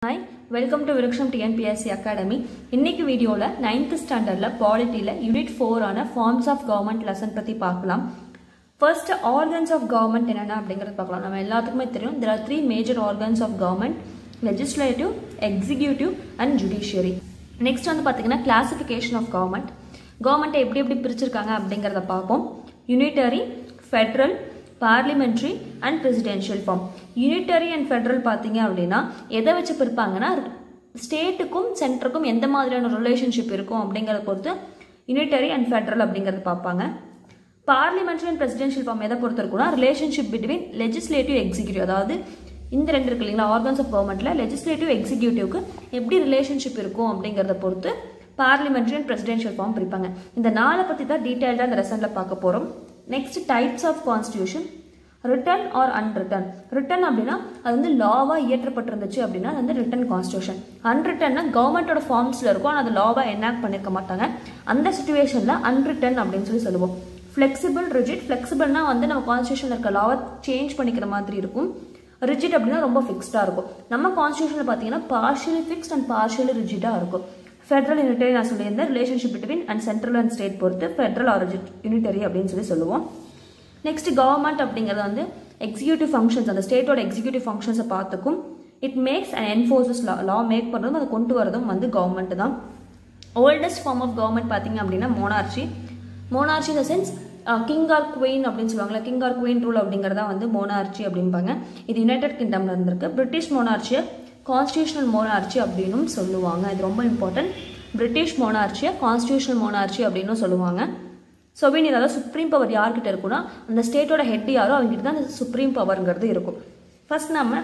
hi welcome to Vriksham TNPSC academy இன்னைக்கு வீடியோவில் ninth ஸ்டாண்டர்டில் பாலிட்டியில் யூனிட் ஃபோரான ஃபார்ம்ஸ் ஆஃப் கவர்மெண்ட் லெசன் பற்றி பார்க்கலாம் ஃபர்ஸ்ட் ஆர்கன்ஸ் ஆஃப் கவர்மெண்ட் என்னென்ன அப்படிங்கிறது பார்க்கலாம் நம்ம எல்லாத்துக்குமே தெரியும் there are three major organs of government legislative executive and judiciary next வந்து பார்த்தீங்கன்னா கிளாசிஃபிகேஷன் ஆஃப் கவர்மெண்ட் கவர்மெண்ட்டை எப்படி எப்படி பிரிச்சிருக்காங்க அப்படிங்கிறத பார்ப்போம் unitary federal parliamentary and presidential form unitary and federal பார்த்தீங்க அப்படின்னா எதை வச்சு பிரிப்பாங்கன்னா ஸ்டேட்டுக்கும் சென்டருக்கும் எந்த மாதிரியான ரிலேஷன்ஷிப் இருக்கும் அப்படிங்கிறத பொறுத்து யூனிட்டரி அண்ட் ஃபெட்ரல் அப்படிங்கிறது பார்ப்பாங்க பார்லிமெண்ட்ரி அண்ட் பிரசிடென்ஷியல் ஃபார்ம் எதை பொறுத்து இருக்குன்னா ரிலேஷன்ஷிப் பிட்வீன் லெஜிஸ்லேட்டிவ் எக்ஸிக்யூட்டிவ் அதாவது இந்த ரெண்டு இருக்கு இல்லைங்களா ஆர்கன்ஸ் ஆஃப் கவர்மெண்ட்டில் லெஜிஸ்லேட்டிவ் எக்ஸிக்யூட்டிவ்க்கு எப்படி ரிலேஷன்ஷிப் இருக்கும் அப்படிங்கிறத பொறுத்து பார்லிமெண்ட்ரி அண்ட் பிரசிடென்ஷியல் ஃபார்ம் பிரிப்பாங்க இந்த நாளை பற்றி தான் டீட்டெயில்டாக இந்த ரெசனில் பார்க்க போகிறோம் next types of constitution written or unwritten written அப்படின்னா அது வந்து லாவாக இயற்றப்பட்டிருந்துச்சு அப்படின்னா அது வந்து ரிட்டன் கான்ஸ்டியூஷன் அன்ரிட்டன்னா கவர்மெண்ட்டோட ஃபார்ம்ஸில் இருக்கும் ஆனால் அது லாவாக எனாக்ட் பண்ணியிருக்க மாட்டாங்க அந்த சுச்சுவேஷனில் அன்ரிட்டன் அப்படின்னு சொல்லி சொல்லுவோம் ஃப்ளெக்சிபிள் ரிஜிட் ஃப்ளெக்சிபிள்னா வந்து நம்ம கான்ஸ்டியூஷனில் இருக்க லாவை சேஞ்ச் பண்ணிக்கிற மாதிரி இருக்கும் ரிஜிட் அப்படின்னா ரொம்ப ஃபிக்ஸ்டாக இருக்கும் நம்ம கான்ஸ்டியூஷனில் பார்த்தீங்கன்னா பார்ஷியலி ஃபிக்ஸ்ட் அண்ட் பார்ஷியலி ரிஜிட்டாக இருக்கும் ஃபெட்ரல் யூனிட்டரி நான் சொல்லியிருந்தேன் relationship between and central and state பொறுத்து ஃபெட்ரல் ஆர் யூனிட்டரி அப்படின்னு சொல்லி சொல்லுவோம் நெக்ஸ்ட் கவர்மெண்ட் அப்படிங்கிறது வந்து எக்ஸிக்யூட்டிவ் ஃபங்க்ஷன்ஸ் அந்த ஸ்டேட்டோட எக்ஸிக்யூட்டிவ் ஃபங்க்ஷன்ஸை பார்த்துக்கும் it makes and enforces law law make பண்ணுறதும் அதை கொண்டு வரதும் வந்து கவர்மெண்ட் தான் ஓல்டஸ்ட் ஃபார்ம் ஆஃப் கவர்மெண்ட் பார்த்தீங்க அப்படின்னா மோனார்ச்சி மோனார்ச்சி இந்த சென்ஸ் கிங் ஆர் குவீன் அப்படின்னு சொல்லுவாங்களா கிங் ஆர் குவீன் ரூல் அப்படிங்கிறதா வந்து மோனார்ச்சி அப்படிம்பாங்க இது யுனைடெட் கிங்டம்ல இருந்திருக்கு பிரிட்டிஷ் மோனார்ச்சியை கான்ஸ்டியூஷனல் மோனார்ச்சி அப்படின்னும் சொல்லுவாங்க இது ரொம்ப இம்பார்ட்டன்ட் பிரிட்டிஷ் மோனார்ச்சியை கான்ஸ்டியூஷனல் மோனார்ச்சி அப்படின்னு சொல்லுவாங்க சொவீனியர் அதாவது சுப்ரீம் பவர் யார்கிட்ட இருக்குன்னா அந்த ஸ்டேட்டோட ஹெட் யாரோ அவங்ககிட்ட தான் அந்த சுப்ரீம் பவர்ங்கிறது இருக்கும் ஃபர்ஸ்ட் நம்ம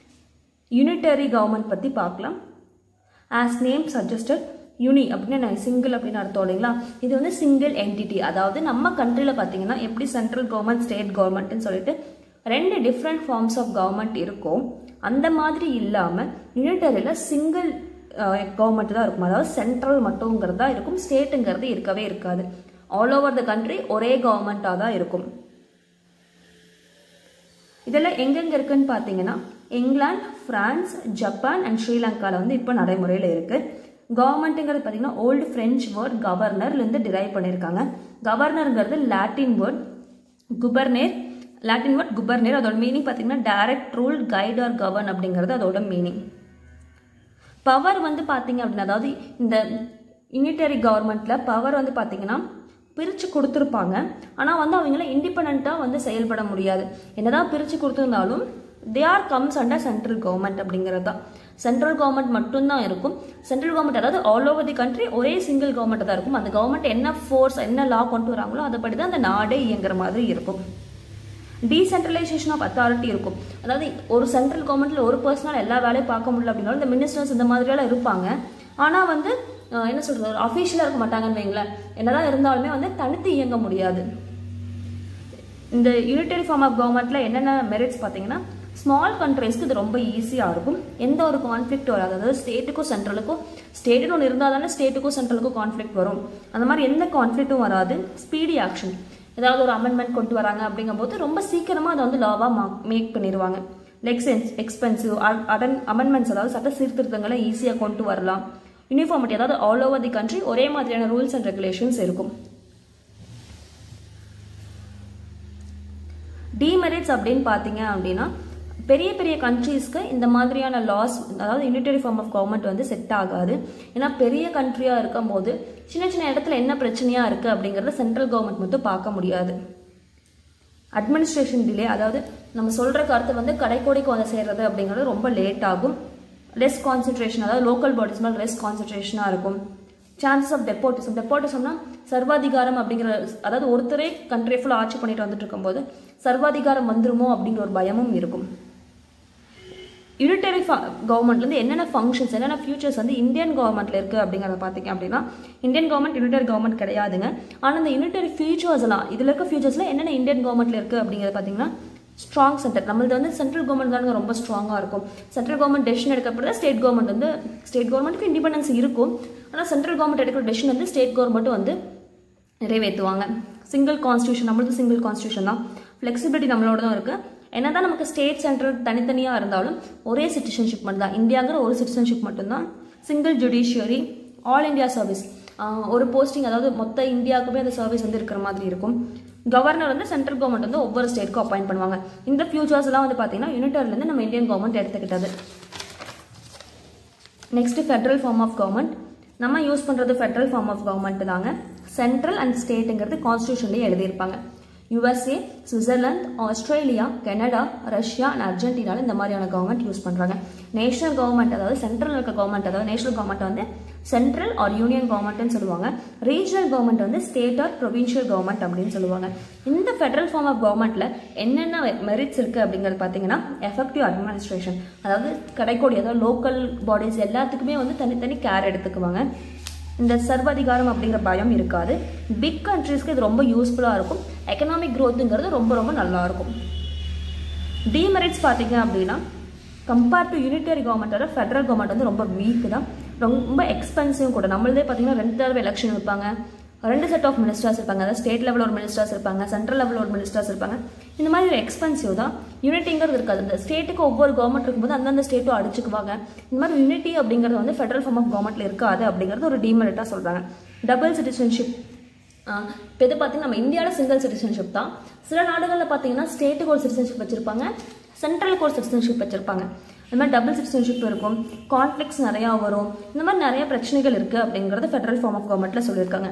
யூனிட்டரி கவர்மெண்ட் பற்றி பார்க்கலாம் ஆஸ் நேம் சஜஸ்டட் யூனி அப்படின்னு நான் சிங்கிள் அப்படின்னு அர்த்தம் இல்லைங்களா இது வந்து சிங்கிள் என்டிட்டி அதாவது நம்ம கண்ட்ரியில் பார்த்தீங்கன்னா எப்படி சென்ட்ரல் கவர்மெண்ட் ஸ்டேட் கவர்மெண்ட்னு சொல்லிட்டு ரெண்டு டிஃப்ரெண்ட் ஃபார்ம்ஸ் ஆஃப் கவர்மெண்ட் இருக்கும் அந்த மாதிரி இல்லாமல் யூனிட்டரியில் சிங்கிள் கவர்மெண்ட் தான் இருக்கும் அதாவது சென்ட்ரல் மட்டுங்கிறது தான் இருக்கும் ஸ்டேட்டுங்கிறது இருக்கவே இருக்காது ஆல் ஓவர் த கண்ட்ரி ஒரே கவர்மெண்ட்டாக தான் இருக்கும் இதெல்லாம் எங்கெங்க இருக்குன்னு பார்த்தீங்கன்னா இங்கிலாந்து ஃப்ரான்ஸ் ஜப்பான் அண்ட் ஸ்ரீலங்காவில் வந்து இப்போ நடைமுறையில் இருக்குது கவர்மெண்ட்டுங்கிறது பார்த்தீங்கன்னா ஓல்டு ஃப்ரெஞ்ச் வேர்ட் கவர்னர்லேருந்து டிரைவ் பண்ணியிருக்காங்க கவர்னருங்கிறது லாட்டின் வேர்ட் குபர்னேர் லாட்டின் வேர்ட் குபர்னேர் அதோட மீனிங் பார்த்தீங்கன்னா direct rule guide or govern அப்படிங்கிறது அதோட மீனிங் பவர் வந்து பார்த்தீங்க அப்படின்னா அதாவது இந்த யூனிட்டரி கவர்மெண்ட்டில் பவர் வந்து பார்த்தீங்கன்னா பிரித்து கொடுத்துருப்பாங்க ஆனால் வந்து அவங்கள இண்டிபெண்ட்டாக வந்து செயல்பட முடியாது என்னதான் பிரித்து கொடுத்துருந்தாலும் they are comes under central government அப்படிங்கிறது தான் சென்ட்ரல் கவர்மெண்ட் மட்டும்தான் இருக்கும் சென்ட்ரல் கவர்மெண்ட் அதாவது ஆல் ஓவர் தி கண்ட்ரி ஒரே சிங்கிள் கவர்மெண்ட் தான் இருக்கும் அந்த கவர்மெண்ட் என்ன ஃபோர்ஸ் என்ன லா கொண்டு வராங்களோ அதைப்படி தான் அந்த நாடே இயங்குற மாதிரி இருக்கும் டீசென்ட்ரலைசேஷன் ஆஃப் அத்தாரிட்டி இருக்கும் அதாவது ஒரு சென்ட்ரல் கவர்மெண்ட்டில் ஒரு பர்சனால் எல்லா வேலையும் பார்க்க முடியல அப்படின்னாலும் இந்த மினிஸ்டர்ஸ் இந்த மாதிரியெல்லாம் இருப்பாங்க ஆனால் வந்து என்ன சொல்கிறது ஒரு அஃபீஷியலாக இருக்க மாட்டாங்கன்னு வைங்களேன் என்னதான் இருந்தாலுமே வந்து தனித்து இயங்க முடியாது இந்த யூனிட்டரி ஃபார்ம் ஆஃப் கவர்மெண்ட்டில் என்னென்ன மெரிட்ஸ் பார்த்தீங்கன்னா ஸ்மால் கண்ட்ரீஸ்க்கு இது ரொம்ப ஈஸியாக இருக்கும் எந்த ஒரு கான்ஃப்ளிக்ட் வராது அதாவது ஸ்டேட்டுக்கும் சென்ட்ரலுக்கும் ஸ்டேட்டுன்னு ஒன்று இருந்தால் தானே ஸ்டேட்டுக்கும் சென்ட்ரலுக்கும் கான்ஃப்ளிக்ட் வரும் அந்த மாதிரி எந்த கான்ஃப்ளிக்ட்டும் வராது ஸ்பீடி ஆக்ஷன் ஏதாவது ஒரு அமெண்ட்மெண்ட் கொண்டு வராங்க அப்படிங்கும்போது ரொம்ப சீக்கிரமாக அதை வந்து லாவாக மேக் பண்ணிடுவாங்க லெக்ஸென்ஸ் எக்ஸ்பென்சிவ் அடன் அமெண்ட்மெண்ட்ஸ் அதாவது சட்ட சீர்திருத்தங்களை ஈஸியாக கொண்டு வரலாம் யூனிஃபார்மிட்டி அதாவது ஆல் ஓவர் தி கண்ட்ரி ஒரே மாதிரியான ரூல்ஸ் அண்ட் ரெகுலேஷன்ஸ் இருக்கும் டிமெரிட்ஸ் அப்படின்னு பார்த்தீங்க அப்படின்னா பெரிய பெரிய கண்ட்ரீஸ்க்கு இந்த மாதிரியான லாஸ் அதாவது யூனிட்டரி ஃபார்ம் ஆஃப் கவர்மெண்ட் வந்து செட் ஆகாது ஏன்னா பெரிய கண்ட்ரியாக இருக்கும் போது சின்ன சின்ன இடத்துல என்ன பிரச்சனையாக இருக்குது அப்படிங்கிறத சென்ட்ரல் கவர்மெண்ட் மட்டும் பார்க்க முடியாது அட்மினிஸ்ட்ரேஷன் டிலே அதாவது நம்ம சொல்கிற கருத்தை வந்து கடைக்கோடிக்கு வந்து சேர்றது அப்படிங்கிறது ரொம்ப லேட் ஆகும் லெஸ் கான்சன்ட்ரேஷன் அதாவது லோக்கல் பாடிஸ் மேலே லெஸ் கான்சன்ட்ரேஷனாக இருக்கும் சான்சஸ் ஆஃப் டெப்போட்டிசம் டெப்போட்டிசம்னா சர்வாதிகாரம் அப்படிங்கிற அதாவது ஒருத்தரே கண்ட்ரி ஃபுல்லாக ஆட்சி பண்ணிட்டு வந்துட்டு இருக்கும்போது சர்வாதிகாரம் வந்துருமோ அப்படிங்கிற ஒரு பயமும் இருக்கும் யூனிட்டரி கவர்மெண்ட்லேருந்து என்னென்ன ஃபங்க்ஷன்ஸ் என்னென்ன ஃபியூச்சர்ஸ் வந்து இந்தியன் கவர்மெண்ட்டில் இருக்குது அப்படிங்கிறத பார்த்தீங்க அப்படின்னா இந்தியன் கவர்மெண்ட் யூனிட்டரி கவர்மெண்ட் கிடையாதுங்க ஆனால் இந்த யூனிட்டரி ஃபியூச்சர்ஸ் எல்லாம் இதில் இருக்க ஃபியூச்சர்ஸில் என்னென்ன இந்தியன் கவர்மெண்ட்டில் இருக்குது அப்படிங்கிறத பார்த்தீங்கன்னா ஸ்ட்ராங் சென்டர் நம்மளது வந்து சென்ட்ரல் கவர்மெண்ட் தானுங்க ரொம்ப ஸ்ட்ராங்காக இருக்கும் சென்ட்ரல் கவர்மெண்ட் டெசிஷன் எடுக்கப்படுறது ஸ்டேட் கவர்மெண்ட் வந்து ஸ்டேட் கவர்மெண்ட்டுக்கு இண்டிபெண்டன்ஸ் இருக்கும் ஆனால் சென்ட்ரல் கவர்மெண்ட் எடுக்கிற டெசிஷன் வந்து ஸ்டேட் கவர்மெண்ட்டும் வந்து நிறைவேற்றுவாங்க சிங்கிள் கான்ஸ்டியூஷன் நம்மளது சிங்கிள் கான்ஸ்டியூஷன் தான் ஃப்ளெக்சிபிலிட்டி நம்மளோட தான் இருக்குது என்னதான் நமக்கு ஸ்டேட் சென்ட்ரல் தனித்தனியாக இருந்தாலும் ஒரே சிட்டிசன்ஷிப் மட்டும் தான் இந்தியாங்கிற ஒரு சிட்டிசன்ஷிப் மட்டும்தான் single judiciary all India service ஒரு போஸ்டிங் அதாவது மொத்த இந்தியாவுக்குமே அந்த சர்வீஸ் வந்து இருக்கிற மாதிரி இருக்கும் கவர்னர் வந்து சென்ட்ரல் கவர்மெண்ட் வந்து ஒவ்வொரு ஸ்டேட்க்கும் அப்பாயிண்ட் பண்ணுவாங்க இந்த ஃபியூச்சர்ஸ் எல்லாம் வந்து பார்த்தீங்கன்னா யூனிட்டர்லேருந்து நம்ம இந்தியன் கவர்மெண்ட் எடுத்துக்கிட்டது next federal form of government நம்ம யூஸ் பண்ணுறது ஃபெட்ரல் ஃபார்ம் ஆஃப் கவர்மெண்ட் தாங்க சென்ட்ரல் அண்ட் ஸ்டேட்டுங்கிறது கான்ஸ்டியூஷன்லேயே எழுதியிருப்பாங்க USA Switzerland Australia Canada Russia and அர்ஜென்டினால இந்த மாதிரியான கவர்மெண்ட் யூஸ் பண்ணுறாங்க நேஷனல் கவர்மெண்ட் அதாவது சென்ட்ரல் இருக்க கவர்மெண்ட் அதாவது நேஷனல் கவர்மெண்ட் வந்து சென்ட்ரல் ஆர் யூனியன் கவர்மெண்ட்னு சொல்லுவாங்க ரீஜனல் கவர்மெண்ட் வந்து ஸ்டேட் ஆர் ப்ரொவின்ஷியல் கவர்மெண்ட் அப்படின்னு சொல்லுவாங்க இந்த ஃபெடரல் ஃபார்ம் ஆஃப் கவர்மெண்ட்ல என்னென்ன மெரிட்ஸ் இருக்குது அப்படிங்கிறது பார்த்தீங்கன்னா எஃபெக்டிவ் அட்மினிஸ்ட்ரேஷன் அதாவது கடைக்கோடி அதாவது லோக்கல் பாடிஸ் எல்லாத்துக்குமே வந்து தனித்தனி கேர் எடுத்துக்குவாங்க இந்த சர்வாதிகாரம் அப்படிங்கிற பயம் இருக்காது பிக் கண்ட்ரீஸ்க்கு இது ரொம்ப யூஸ்ஃபுல்லாக இருக்கும் எக்கனாமிக் க்ரோத்துங்கிறது ரொம்ப ரொம்ப நல்லா இருக்கும் டிமெரிட்ஸ் பார்த்தீங்க அப்படின்னா கம்பேர்ட் டு யூனிட்டரி கவர்மெண்ட்டோட ஃபெடரல் கவர்மெண்ட் வந்து ரொம்ப வீக் தான் ரொம்ப எக்ஸ்பென்சிவ் கூட நம்மளதே பார்த்தீங்கன்னா ரெண்டு தடவை எலெக்ஷன் வைப்பாங்க ரெண்டு செட் ஆஃப் மினிஸ்டர்ஸ் இருப்பாங்க அதாவது ஸ்டேட் லெவலில் ஒரு மினிஸ்டர்ஸ் இருப்பாங்க சென்ட்ரல் லெவலில் ஒரு மினிஸ்டர்ஸ் இருப்பாங்க இந்த மாதிரி ஒரு எக்ஸ்பென்சிவ் தான் யூனிட்டிங்கிறது இருக்காது இந்த ஸ்டேட்டுக்கு ஒவ்வொரு கவர்மெண்ட் இருக்கும்போது அந்தந்த ஸ்டேட்டும் அடிச்சுக்குவாங்க இந்த மாதிரி யூனிட்டி அப்படிங்கிறது வந்து ஃபெடரல் ஃபார்ம் ஆஃப் கவர்மெண்ட்ல இருக்காது அப்படிங்கிறது ஒரு டிமெரிட்டாக சொல்கிறாங்க டபுள் சிட்டிசன்ஷிப் இப்போ இது பார்த்தீங்கன்னா நம்ம இந்தியாவில் சிங்கிள் சிட்டிசன்ஷிப் தான் சில நாடுகளில் பார்த்தீங்கன்னா ஸ்டேட்டுக்கு ஒரு சிட்டிசன்ஷிப் வச்சிருப்பாங்க சென்ட்ரலுக்கு ஒரு சிட்டிசன்ஷிப் வச்சிருப்பாங்க இந்த மாதிரி டபுள் சிட்டிசன்ஷிப் இருக்கும் கான்ஃப்ளிக்ஸ் நிறையா வரும் இந்த மாதிரி நிறைய பிரச்சனைகள் இருக்குது அப்படிங்கிறது ஃபெடரல் ஃபார்ம் ஆஃப் கவர்மெண்ட்டில் சொல்லியிருக்காங்க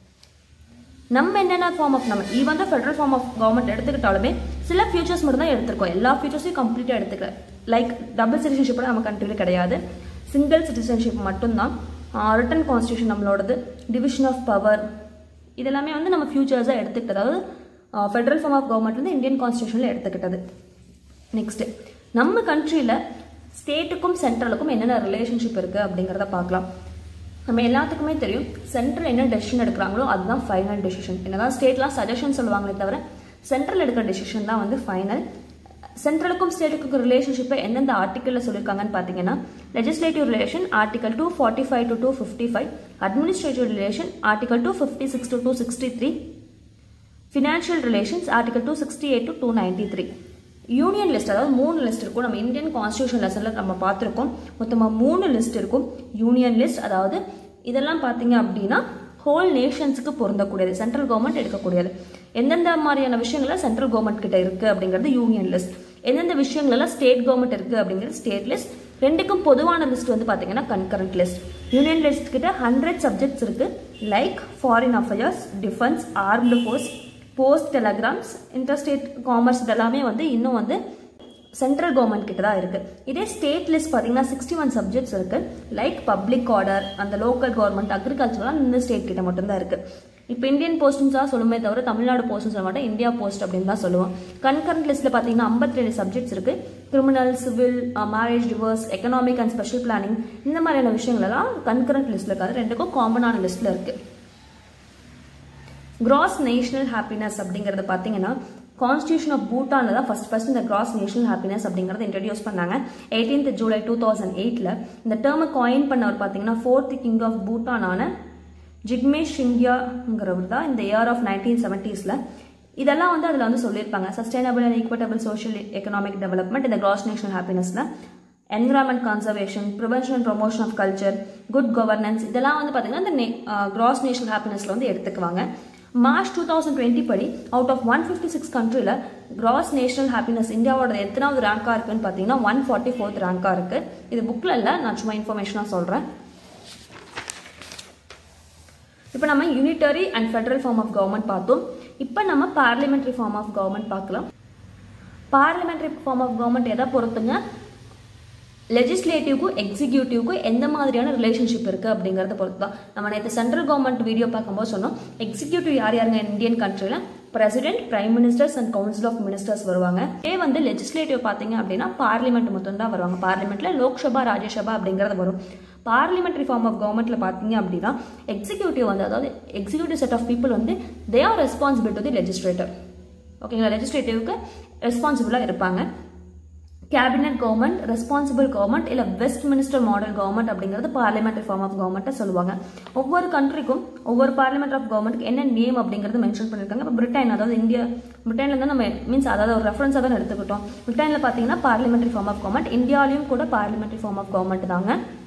நம்ம என்னென்ன ஃபார்ம் ஆஃப் நம்ம ஈவன் தான் ஃபெடரல் ஃபார்ம் ஆஃப் கவர்மெண்ட் எடுத்துக்கிட்டாலுமே சில ஃபியூச்சர்ஸ் மட்டும் தான் எடுத்திருக்கோம் எல்லா ஃபியூச்சர்ஸையும் கம்ப்ளீட்டாக எடுத்துக்கல லைக் டபுள் சிட்டிசன்ஷிப் நம்ம கண்ட்ரியில் கிடையாது சிங்கிள் சிட்டிசன்ஷிப் மட்டும்தான் ரிட்டன் கான்ஸ்டியூஷன் நம்மளோடது டிவிஷன் ஆஃப் பவர் இதெல்லாமே வந்து நம்ம ஃபியூச்சர்ஸாக எடுத்துக்கிட்டது அதாவது ஃபெடரல் ஃபார்ம் ஆஃப் கவர்மெண்ட் வந்து இந்தியன் கான்ஸ்டியூஷனில் எடுத்துக்கிட்டது நெக்ஸ்ட் நம்ம கண்ட்ரியில் ஸ்டேட்டுக்கும் சென்ட்ரலுக்கும் என்னென்ன ரிலேஷன்ஷிப் இருக்குது அப்படிங்கிறத பார்க்கலாம் நம்ம எல்லாத்துக்குமே தெரியும் சென்ட்ரல் என்ன டெசிஷன் எடுக்கிறாங்களோ அதுதான் ஃபைனல் டெசிஷன் என்னதான் ஸ்டேட்லாம் சஜஷன் சொல்லுவாங்களே தவிர சென்ட்ரல் எடுக்கிற டெசிஷன் தான் வந்து ஃபைனல் சென்ட்ரலுக்கும் ஸ்டேட்டுக்கும் ரிலேஷன்ஷிப்பை எந்தெந்த ஆர்டிக்கலில் சொல்லியிருக்காங்கன்னு பார்த்தீங்கன்னா legislative relation article two forty five to two fifty five administrative relation article two fifty six to two sixty three financial relations article two sixty eight to two ninety three union list அதாவது மூணு list இருக்கும் நம்ம Indian constitution லெசனில் நம்ம பார்த்துருக்கோம் மொத்தமாக மூணு list இருக்கும் யூனியன் லிஸ்ட் அதாவது இதெல்லாம் பார்த்தீங்க அப்படின்னா ஹோல் நேஷன்ஸுக்கு பொருந்தக்கூடியது சென்ட்ரல் கவர்மெண்ட் எடுக்கக்கூடியது எந்தெந்த மாதிரியான விஷயங்கள்ல சென்ட்ரல் கவர்மெண்ட் கிட்ட இருக்குது அப்படிங்கிறது யூனியன் லிஸ்ட் எந்தெந்த விஷயங்கள்லாம் ஸ்டேட் கவர்மெண்ட் இருக்குது அப்படிங்கிறது ஸ்டேட் லிஸ்ட் ரெண்டுக்கும் பொதுவான லிஸ்ட் வந்து பார்த்தீங்கன்னா கன்கரண்ட் லிஸ்ட் யூனியன் லிஸ்ட் கிட்ட ஹண்ட்ரட் சப்ஜெக்ட்ஸ் இருக்கு like foreign affairs defence armed force post telegrams interstate commerce இதெல்லாமே வந்து இன்னும் வந்து சென்ட்ரல் கவர்மெண்ட் கிட்ட தான் இருக்கு இதே ஸ்டேட் லிஸ்ட் பார்த்தீங்கன்னா சிக்ஸ்டி ஒன் சப்ஜெக்ட்ஸ் இருக்கு லைக் பப்ளிக் ஆர்டர் அந்த லோக்கல் கவர்மெண்ட் அக்ரிகல்ச்சர்லாம் இந்த ஸ்டேட் கிட்ட மட்டும்தான் இருக்கு இப்போ இந்தியன் போஸ்ட்ஸ் தான் சொல்லுமே தவிர தமிழ்நாடு போஸ்ட்னு சொல்ல மாட்டோம் இந்தியா போஸ்ட் அப்படின்னு தான் சொல்லுவோம் கன்கரண்ட் லிஸ்ட்ல பார்த்தீங்கன்னா ஐம்பத்தி ரெண்டு சப்ஜெக்ட்ஸ் இருக்கு criminal civil marriage divorce economic and special planning இந்த மாதிரியான விஷயங்கள் எல்லாம் கன்கரண்ட் லிஸ்ட்ல இருக்காது ரெண்டுக்கும் காமனான லிஸ்ட்ல இருக்கு கிராஸ் நேஷனல் ஹாப்பினஸ் அப்படிங்கிறது பார்த்தீங்கன்னா கான்ஸ்டியூஷன் ஆஃப் பூட்டானில் தான் ஃபர்ஸ்ட் ஃபர்ஸ்ட் இந்த கிராஸ் நேஷனல் ஹாப்பினஸ் அப்படிங்கிறத இன்ட்ரடியூஸ் பண்ணாங்க எயிட்டீன்த் ஜூலை டூ தௌசண்ட் எயிட்டில் இந்த டேர்மை காயின் பண்ணவர் பார்த்தீங்கன்னா ஃபோர்த் கிங் ஆஃப் பூட்டானான ஜிக்மேஷ் சிங்கியாங்கிறவர் தான் இந்த இயர் ஆஃப் நைன்டீன் செவன்ட்டீஸில் இதெல்லாம் வந்து அதில் வந்து சொல்லியிருப்பாங்க sustainable and equitable social economic development இந்த கிராஸ் நேஷனல் ஹாப்பினஸில் environment conservation prevention and promotion of culture good governance இதெல்லாம் வந்து பார்த்தீங்கன்னா இந்த கிராஸ் நேஷனல் ஹாப்பினஸில் வந்து எடுத்துக்குவாங்க மார்ச் டூ தௌசண்ட் டுவெண்ட்டி படி out of one fifty six கண்ட்ரியில் கிராஸ் நேஷனல் ஹாப்பினஸ் இந்தியாவோட எத்தனாவது ரேங்காக இருக்குன்னு பார்த்தீங்கன்னா ஒன் ஃபார்ட்டி ஃபோர்த் ரேங்காக இருக்குது இது புக்கில் இல்லை நான் சும்மா இன்ஃபர்மேஷனாக சொல்கிறேன் இப்போ நம்ம unitary and federal form of government பார்த்தோம் இப்போ நம்ம பார்லிமெண்ட்ரி ஃபார்ம் ஆஃப் கவர்மெண்ட் பார்க்கலாம் பார்லிமெண்ட்ரி ஃபார்ம் ஆஃப் கவர்மெண்ட் எதை பொறுத்துங்க லெஜிஸ்லேட்டிவ்க்கும் எக்ஸிக்யூட்டிவ்க்கும் எந்த மாதிரியான ரிலேஷன்ஷிப் இருக்குது அப்படிங்கிறத பொறுத்து தான் நம்ம நேற்று சென்ட்ரல் கவர்மெண்ட் வீடியோ பார்க்கும்போது சொன்னோம் எக்ஸிக்யூட்டிவ் யார் யாருங்க இந்தியன் கண்ட்ரியில் president prime ministers and council of ministers வருவாங்க இதே வந்து லெஜிஸ்லேட்டிவ் பார்த்தீங்க அப்படின்னா பார்லிமெண்ட் மொத்தம் தான் வருவாங்க பார்லிமெண்ட்ல லோக்சபா ராஜ்யசபா அப்படிங்கிறது வரும் பார்லிமெண்ட்ரி ஃபார்ம் ஆஃப் கவர்மெண்ட்ல பார்த்தீங்க அப்படின்னா எக்ஸிக்யூட்டிவ் வந்து அதாவது எக்ஸிக்யூட்டிவ் செட் ஆஃப் பீப்புள் வந்து they are responsible to the legislator ஓகேங்களா லெஜிஸ்லேட்டிவ்க்கு ரெஸ்பான்சிபிளாக இருப்பாங்க கேபினட் கவர்மெண்ட் ரெஸ்பான்சிபிள் கவர்மெண்ட் இல்லை வெஸ்ட் மினிஸ்டர் மாடல் கவர்மெண்ட் அப்படிங்கிறது பார்லிமெண்டரி ஃபார்ம் ஆஃப் கவர்மெண்ட்டை சொல்லுவாங்க ஒவ்வொரு கண்ட்ரிக்கும் ஒவ்வொரு பார்லிமெண்ட் ஆஃப் கவர்மெண்ட்க்கு என்ன நேம் அப்படிங்கிறது மென்ஷன் பண்ணியிருக்காங்க இப்போ பிரிட்டன் அதாவது இந்தியா பிரிட்டனில் தான் நம்ம மீன்ஸ் அதாவது ஒரு ரெஃபரன்ஸாக தான் எடுத்துக்கிட்டோம் பிரிட்டனில் பார்த்தீங்கன்னா பார்லிமெண்டரி ஃபார்ம் ஆஃப் கவர்மெண்ட் இந்தியாலையும் கூட பார்லிமெண்டரி ஃபார்ம் ஆஃப் கவர்மெண்ட் தாங்க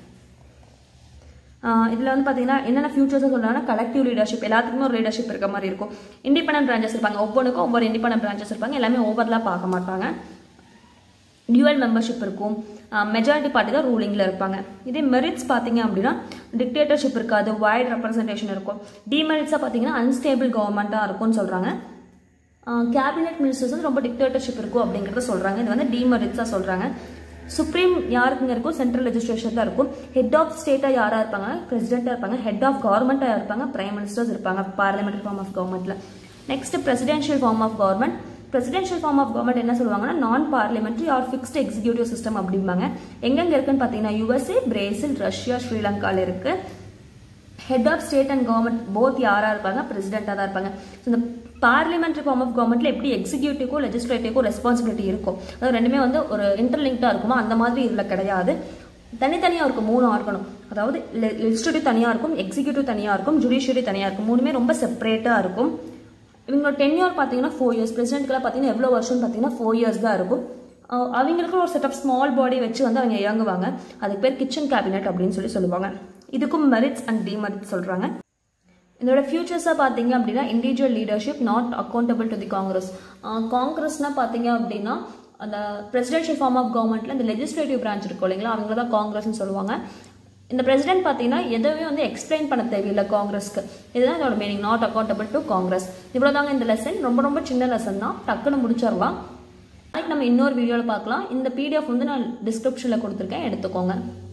இதில் வந்து பார்த்தீங்கன்னா என்னென்ன ஃபியூச்சர்ஸ் சொல்கிறாங்கன்னா கலெக்டிவ் லீடர்ஷிப் எல்லாத்துக்குமே ஒரு லீடர்ஷிப் இருக்க மாதிரி இருக்கும் இண்டிபெண்டன்ட் பிரான்ச்சஸ் இருப்பாங்க ஒவ்வொன்றுக்கும் ஒவ்வொரு இண்டிபெண்டன்ட் பிரான்ச்சஸ் இருப்பாங்க எல்லாமே ஓவர்லாம் பார்க்க மாட்டாங்க டியூவல் மெம்பர்ஷிப் இருக்கும் மெஜாரிட்டி பார்ட்டி தான் ரூலிங்கில் இருப்பாங்க இதே மெரிட்ஸ் பார்த்தீங்க அப்படின்னா டிக்டேட்டர்ஷிப் இருக்காது வைட் ரெப்ரஸன்டேஷன் இருக்கும் டிமெரிட்ஸாக பார்த்தீங்கன்னா அன்ஸ்டேபிள் கவர்மெண்ட்டாக இருக்கும்னு சொல்கிறாங்க கேபினெட் மினிஸ்டர்ஸ் வந்து ரொம்ப டிக்டேட்டர்ஷிப் இருக்கும் அப்படிங்கிறத சொல்கிறாங்க இது வந்து டிமெரிட்ஸாக சொல்கிறாங்க சுப்ரீம் யாருக்குங்க இருக்கும் சென்ட்ரல் லெஜிஸ்ட்ரேஷன் தான் இருக்கும் ஹெட் ஆஃப் ஸ்டேட்டாக யாராக இருப்பாங்க பிரசிடென்ட்டாக இருப்பாங்க ஹெட் ஆஃப் கவர்மெண்ட்டாக இருப்பாங்க பிரைம் மினிஸ்டர்ஸ் இருப்பாங்க பார்லிமெண்டரி ஃபார்ம் ஆஃப் கவர்மெண்ட்டில் next presidential form of government presidential form of government என்ன சொல்லுவாங்கன்னா non parliamentary or fixed executive system அப்படிம்பாங்க எங்கெங்க இருக்குன்னு பார்த்தீங்கன்னா யூஎஸ்ஏ பிரேசில் ரஷ்யா ஸ்ரீலங்காவில் இருக்கு head of state and government both யாராக இருப்பாங்க பிரசிடென்ட்டாக தான் இருப்பாங்க ஸோ இந்த பார்லிமெண்ட்ரி ஃபார்ம் ஆஃப் கவர்மெண்ட்ல எப்படி எக்ஸிக்யூட்டிவ்க்கோ லெஜிஸ்லேட்டிவ்க்கோ ரெஸ்பான்சிபிலிட்டி இருக்கும் அதாவது ரெண்டுமே வந்து ஒரு இன்டர்லிங்க்டாக இருக்குமா அந்த மாதிரி இதில் கிடையாது தனித்தனியாக இருக்கும் மூணு ஆர்கனும் அதாவது லெஜிஸ்லேட்டிவ் தனியாக இருக்கும் எக்ஸிக்யூட்டிவ் தனியாக இருக்கும் ஜுடிஷியரி தனியாக இருக்கும் மூணுமே ரொம்ப செப்பரேட்டாக இருக்கும் இவங்களோட டென்யூர் பார்த்தீங்கன்னா ஃபோர் இயர்ஸ் பிரசிடென்ட்கெல்லாம் பார்த்தீங்கன்னா எவ்வளோ வருஷம் பார்த்தீங்கன்னா ஃபோர் இயர்ஸ் தான் இருக்கும் அவங்களுக்கு ஒரு செட் ஆஃப் ஸ்மால் பாடி வச்சு வந்து அவங்க இயங்குவாங்க அதுக்கு பேர் கிச்சன் கேபினெட் அப்படின்னு சொல்லி சொல்லுவாங்க இதுக்கும் மெரிட்ஸ் அண்ட் டிமெரிட்ஸ் சொல்கிறாங்க இதோட ஃபியூச்சர்ஸாக பார்த்தீங்க அப்படின்னா individual leadership not accountable to the Congress காங்கிரஸ்னால் பார்த்தீங்க அப்படின்னா அந்த பிரசிடென்ஷியல் ஃபார்ம் ஆஃப் கவர்மெண்ட்டில் இந்த லெஜிஸ்லேட்டிவ் பிரான்ச் இருக்கும் இல்லைங்களா அவங்கள தான் காங்கிரஸ்னு சொல்லுவாங்க இந்த பிரசிடென்ட் பார்த்தீங்கன்னா எதுவுமே வந்து எக்ஸ்பிளைன் பண்ண தேவையில்லை காங்கிரஸ்க்கு இதுதான் இதோட meaning not accountable to Congress இவ்வளோ தாங்க இந்த லெசன் ரொம்ப ரொம்ப சின்ன லெசன் தான் டக்குன்னு முடிச்சிடலாம் நாளைக்கு நம்ம இன்னொரு வீடியோவில் பார்க்கலாம் இந்த பிடிஎஃப் வந்து நான் டிஸ்கிரிப்ஷனில் கொடுத்துருக்கேன் எடுத்துக்கோங்க